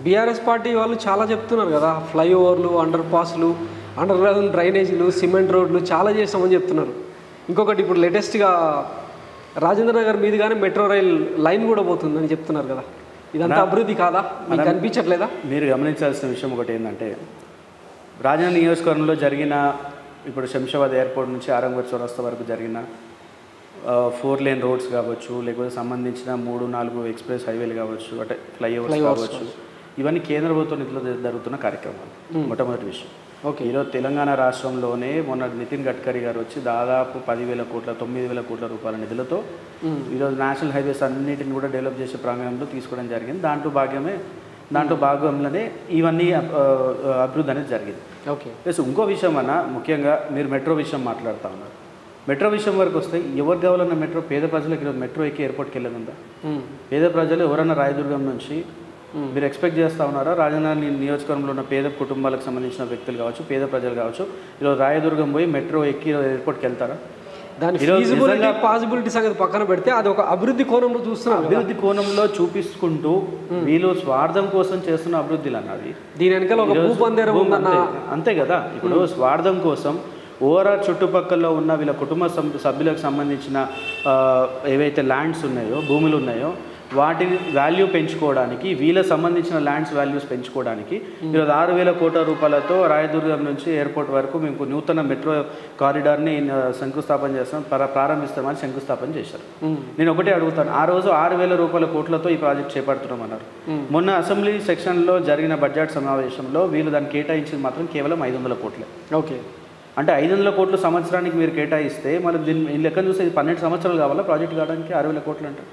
BRS party వాళ్ళు చాలా చెప్తున్నారు కదా ఫ్లైఓవర్లు అండర్ పాస్లు అండర్ గ్రౌండ్ డ్రైనేజీలు సిమెంట్ రోడ్లు చాలా చేస్తామని చెప్తున్నారు ఇంకొకటి ఇప్పుడు లేటెస్ట్గా రాజేంద్ర నగర్ మీదుగానే మెట్రో రైల్ లైన్ కూడా పోతుందని చెప్తున్నారు కదా ఇదంతా అభివృద్ధి కాదా మీకు అనిపించట్లేదా మీరు గమనించాల్సిన విషయం ఒకటి ఏంటంటే రాజధాని నియోజకవర్గంలో జరిగిన ఇప్పుడు శంషాబాద్ ఎయిర్పోర్ట్ నుంచి ఆరంగర్ చౌరస్తా వరకు జరిగిన ఫోర్ లేన్ రోడ్స్ కావచ్చు లేకపోతే సంబంధించిన మూడు నాలుగు ఎక్స్ప్రెస్ హైవేలు కావచ్చు అంటే ఫ్లైఓవర్స్ కావచ్చు ఇవన్నీ కేంద్ర ప్రభుత్వ నిధులు జరుగుతున్న కార్యక్రమాలు మొట్టమొదటి విషయం ఓకే ఈరోజు తెలంగాణ రాష్ట్రంలోనే మొన్న నితిన్ గడ్కరీ గారు వచ్చి దాదాపు పదివేల కోట్ల తొమ్మిది వేల కోట్ల రూపాయల నిధులతో ఈరోజు నేషనల్ హైవేస్ అన్నిటిని కూడా డెవలప్ చేసే ప్రాంగణంలో తీసుకోవడం జరిగింది దాంట్లో భాగమే దాంట్లో భాగంలోనే ఇవన్నీ ఆ, ఆ, అభివృద్ధి అనేది జరిగింది ఓకే ప్లస్ ఇంకో విషయం అన్న ముఖ్యంగా మీరు మెట్రో విషయం మాట్లాడుతూ ఉన్నారు మెట్రో విషయం వరకు వస్తే ఎవరు కావాలన్న మెట్రో పేద ప్రజలకు ఈరోజు మెట్రో ఎక్కి ఎయిర్పోర్ట్కి వెళ్ళనుందా పేద ప్రజలు ఎవరన్నా రాయదుర్గం నుంచి మీరు ఎక్స్పెక్ట్ చేస్తూ ఉన్నారా రాజధాని నియోజకవర్గంలో ఉన్న పేద కుటుంబాలకు సంబంధించిన వ్యక్తులు కావచ్చు పేద ప్రజలు కావచ్చు ఈరోజు రాయదుర్గం పోయి మెట్రో ఎక్కి ఎయిర్పోర్ట్కి వెళ్తారా దాని ఈరోజు ఫీజిబిలిటీ పాసిబిలిటీ సంగతి పక్కన పెడితే అది ఒక అభివృద్ధి కోణంలో చూస్తున్నారు కదా. అభివృద్ధి కోణంలో చూపిస్తుంటూ వీళ్ళు స్వార్థం కోసం చేస్తున్న అభివృద్ధులు అన్నది దీని వెనకాల ఒక ఈరోజు భూపందేరం భూమి ఉందన్న అంతే. అంతే కదా ఇప్పుడు స్వార్థం కోసం ఓవరాల్ చుట్టుపక్కల ఉన్న వీళ్ళ కుటుంబ సభ్- సభ్యులకు సంబంధించిన ఆ, ఏవైతే ల్యాండ్స్ ఉన్నాయో భూములు ఉన్నాయో వాటిని వాల్యూ పెంచుకోవడానికి వీళ్ళకి సంబంధించిన ల్యాండ్స్ వాల్యూస్ పెంచుకోవడానికి ఈరోజు ఆరు వేల కోట్ల రూపాయలతో రాయదుర్గం నుంచి ఎయిర్పోర్ట్ వరకు మేము నూతన మెట్రో కారిడార్ని ఆ, శంకుస్థాపన చేస్తాం ప్ర- ప్రారంభిస్తామని శంకుస్థాపన చేశారు నేను ఒకటే అడుగుతాను ఆ రోజు ఆరు వేల రూపాయల కోట్లతో ఈ ప్రాజెక్ట్ చేపడుతున్నామన్నారు మొన్న అసెంబ్లీ సెక్షన్లో జరిగిన బడ్జెట్ సమావేశంలో వీళ్ళు దాన్ని కేటాయించింది మాత్రం కేవలం ఐదు వందల కోట్లే ఓకే అంటే ఐదు వందల కోట్లు సంవత్సరానికి మీరు కేటాయిస్తే మరి దీన్ని ఈ లెక్కన చూస్తే ఇది పన్నెండు సంవత్సరాలు కావాలా ప్రాజెక్ట్ కావడానికి ఆరు వేల కోట్లు అంటే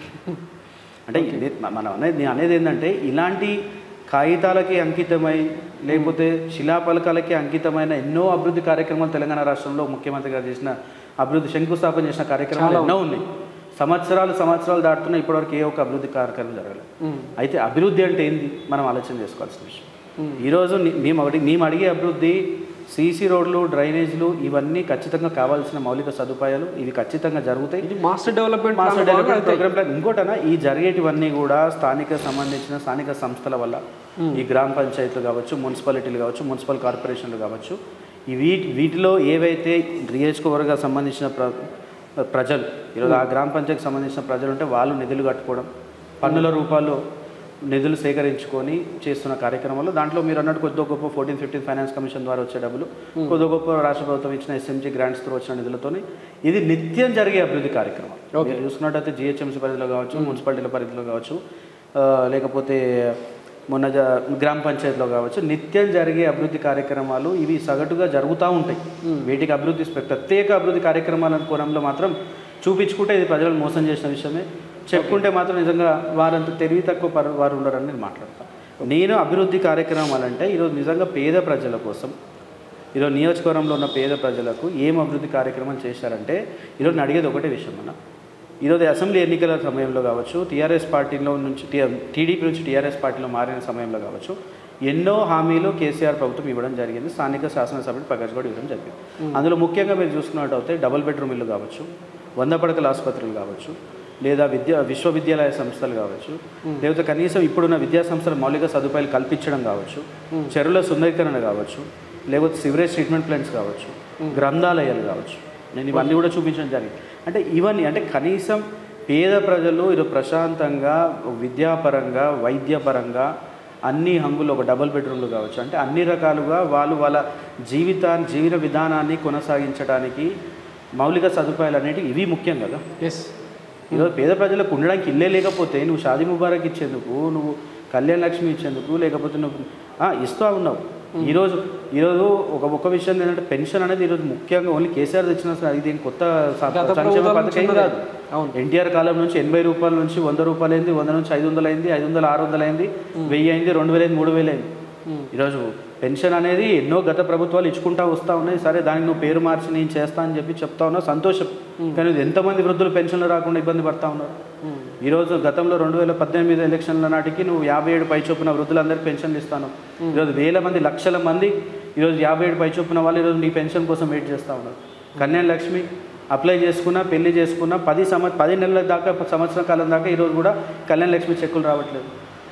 అంటే ఇది మనం అనేది నేను అనేది ఏంటంటే ఇలాంటి కాగితాలకి అంకితమై లేకపోతే శిలాపలకాలకి అంకితమైన ఎన్నో అభివృద్ధి కార్యక్రమాలు తెలంగాణ రాష్ట్రంలో ముఖ్యమంత్రి గారు చేసిన అభివృద్ధి శంకుస్థాపన చేసిన కార్యక్రమాలు ఎన్నో ఉన్నాయి సంవత్సరాలు సంవత్సరాలు దాటుతున్న ఇప్పటివరకు ఏ ఒక్క అభివృద్ధి కార్యక్రమం జరగలేదు అయితే అభివృద్ధి అంటే ఏంది మనం ఆలోచన చేసుకోవాల్సిన విషయం ఈరోజు ని- మేము ఒకటి మేము అడిగే అభివృద్ధి సీసీ రోడ్లు డ్రైనేజీలు ఇవన్నీ ఖచ్చితంగా కావాల్సిన మౌలిక సదుపాయాలు ఇవి ఖచ్చితంగా జరుగుతాయి ఇది master development master plan development programme plan ఇంకోటనా ఈ జరిగేటివన్నీ కూడా స్థానిక సంబంధించిన స్థానిక సంస్థల వల్ల ఈ గ్రామ పంచాయతీలు కావచ్చు మున్సిపాలిటీలు కావచ్చు మున్సిపల్ కార్పొరేషన్లు కావచ్చు ఈ వీటి వీటిలో ఏవైతే నియోజకవర్గ సంబంధించిన ప్ర ప్రజలు ఈరోజు ఆ గ్రామ పంచాయతీకి సంబంధించిన ప్రజలు ఉంటే వాళ్ళు నిధులు కట్టుకోవడం పన్నుల రూపాల్లో నిధులు సేకరించుకొని చేస్తున్న కార్యక్రమాలు దాంట్లో మీరు అన్నట్టు కొద్ది గొప్ప ఫోర్టీన్ ఫిఫ్టీన్ ఫైనాన్స్ కమిషన్ ద్వారా వచ్చే డబ్బులు కొద్ది గొప్ప రాష్ట్ర ప్రభుత్వం ఇచ్చిన ఎస్ఎంజీ గ్రాంట్స్తో వచ్చిన నిధులతోని ఇది నిత్యం జరిగే అభివృద్ధి కార్యక్రమం మీరు చూసుకున్నట్టయితే జిహెచ్ఎంసీ పరిధిలో కావచ్చు మున్సిపాలిటీల పరిధిలో కావచ్చు ఆ, లేకపోతే మొన్న జ- గ్రామ పంచాయతీలో కావచ్చు నిత్యం జరిగే అభివృద్ధి కార్యక్రమాలు ఇవి సగటుగా జరుగుతూ ఉంటాయి వీటికి అభివృద్ధి స్పె- ప్రత్యేక అభివృద్ధి కార్యక్రమాల కోణంలో మాత్రం చూపించుకుంటే ఇది ప్రజలను మోసం చేసిన విషయమే చెప్పుకుంటే మాత్రం నిజంగా వారంత తెలివి తక్కువ పరు వారు ఉండరని నేను మాట్లాడతాను నేను అభివృద్ధి కార్యక్రమాలు అంటే ఈరోజు నిజంగా పేద ప్రజల కోసం ఈరోజు నియోజకవర్గంలో ఉన్న పేద ప్రజలకు ఏం అభివృద్ధి కార్యక్రమం చేశారంటే ఈరోజు నేను అడిగేది ఒకటే విషయం అన్న ఈరోజు అసెంబ్లీ ఎన్నికల సమయంలో కావచ్చు టీఆర్ఎస్ పార్టీలో నుంచి టీడీపీ నుంచి టీఆర్ఎస్ పార్టీలో మారిన సమయంలో కావచ్చు ఎన్నో హామీలు కేసీఆర్ ప్రభుత్వం ఇవ్వడం జరిగింది స్థానిక శాసనసభ్యుడు ప్రకాష్ గౌడ్ ఇవ్వడం జరిగింది అందులో ముఖ్యంగా మీరు చూసుకున్నట్టయితే డబుల్ బెడ్రూమ్ ఇల్లు కావచ్చు వంద పడకల ఆసుపత్రులు కావచ్చు లేదా విద్యా విశ్వవిద్యాలయ సంస్థలు కావచ్చు లేకపోతే కనీసం ఇప్పుడున్న విద్యా సంస్థల మౌలిక సదుపాయాలు కల్పించడం కావచ్చు చెరువుల సుందరీకరణ కావచ్చు లేకపోతే సివరేజ్ ట్రీట్మెంట్ ప్లాంట్స్ కావచ్చు గ్రంథాలయాలు కావచ్చు నేను ఇవన్నీ కూడా చూపించడం జరిగింది అంటే ఇవన్నీ అంటే కనీసం పేద ప్రజలు ఇది ప్రశాంతంగా విద్యాపరంగా వైద్యపరంగా అన్ని హంగులు ఒక డబుల్ బెడ్రూమ్లు కావచ్చు అంటే అన్ని రకాలుగా వాళ్ళు వాళ్ళ జీవితాన్ని జీవన విధానాన్ని కొనసాగించడానికి మౌలిక సదుపాయాలు అనేటివి ఇవి ముఖ్యం కదా ఎస్ ఈరోజు పేద ప్రజలకు ఉండడానికి ఇల్లే లేకపోతే నువ్వు షాదీ ముబారక్ ఇచ్చేందుకు నువ్వు కళ్యాణ లక్ష్మి ఇచ్చేందుకు లేకపోతే నువ్వు ఆ, ఇస్తూ ఉన్నావు ఈరోజు ఈరోజు ఒక ఒక విషయం ఏంటంటే పెన్షన్ అనేది ఈరోజు ముఖ్యంగా ఓన్లీ కేసీఆర్ తెచ్చిన స- ఇది ఏం కొత్త స- గత సంక్షేమ ప్రభుత్వాల పథకం ఏం నుంచి కాదు అవును. ఎన్టీఆర్ కాలం నుంచి ఎనభై రూపాయల నుంచి వంద రూపాయలు అయింది వంద నుంచి ఐదు వందలు అయింది ఐదు వందలు ఆరు వందలు అయింది వెయ్యి అయింది రెండు వేలు అయింది మూడు వేలు అయింది ఈరోజు పెన్షన్ అనేది ఎన్నో గత ప్రభుత్వాలు ఇచ్చుకుంటా వస్తూ ఉన్నాయి సరే దానికి నువ్వు పేరు మార్చి నేను చేస్తా అని చెప్పి చెప్తా ఉన్నావు సంతోషం కానీ ఇది ఎంతమంది వృద్ధులు పెన్షన్లు రాకుండా ఇబ్బంది పడతా ఉన్నారు ఈరోజు గతంలో రెండు వేల పద్దెనిమిది ఎలక్షన్ల నాటికి నువ్వు యాభై ఏడు పై చొప్పున వృద్ధులందరికీ పెన్షన్లు ఇస్తాను ఈరోజు వేల మంది లక్షల మంది ఈరోజు యాభై ఏడు పై చొప్పున వాళ్ళు ఈరోజు నీ పెన్షన్ కోసం వెయిట్ చేస్తూ ఉన్నారు కళ్యాణ్ లక్ష్మి అప్లై చేసుకున్నా పెళ్లి చేసుకున్నా పది సంవ పది నెలల దాకా సంవత్సరం కాలం దాకా ఈరోజు కూడా కళ్యాణ్ లక్ష్మి చెక్కులు రావట్లేదు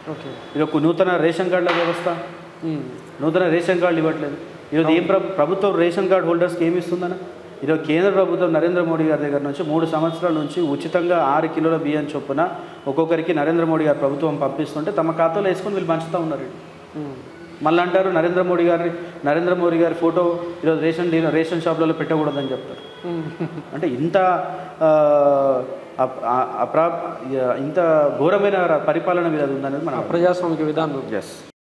ఓకే ఈరోజు నూతన రేషన్ కార్డుల వ్యవస్థ ఉమ్. నూతన రేషన్ కార్డులు ఇవ్వట్లేదు ఈరోజు ఏం ప్రభు ప్రభుత్వం రేషన్ కార్డు హోల్డర్స్కి ఏమి ఇస్తుందన్న ఈరోజు కేంద్ర ప్రభుత్వం నరేంద్ర మోడీ గారి దగ్గర నుంచి మూడు సంవత్సరాల నుంచి ఉచితంగా ఆరు కిలోల బియ్యం చొప్పున ఒక్కొక్కరికి నరేంద్ర మోడీ గారి ప్రభుత్వం పంపిస్తుంటే తమ ఖాతాలో వేసుకొని వీళ్ళు పంచుతూ ఉన్నారు ఉమ్. మళ్ళీ అంటారు నరేంద్ర మోడీ గారి నరేంద్ర మోడీ గారి ఫోటో ఈరోజు రేషన్ డీలర్ రేషన్ షాప్లలో పెట్టకూడదని చెప్తారు ఉమ్. అంటే ఇంత ఆ, అప్- ఆ- అప్రా ఇంత ఘోరమైన పరిపాలన మీద ఉందనేది మనం ప్రజాస్వామిక విధానం ఎస్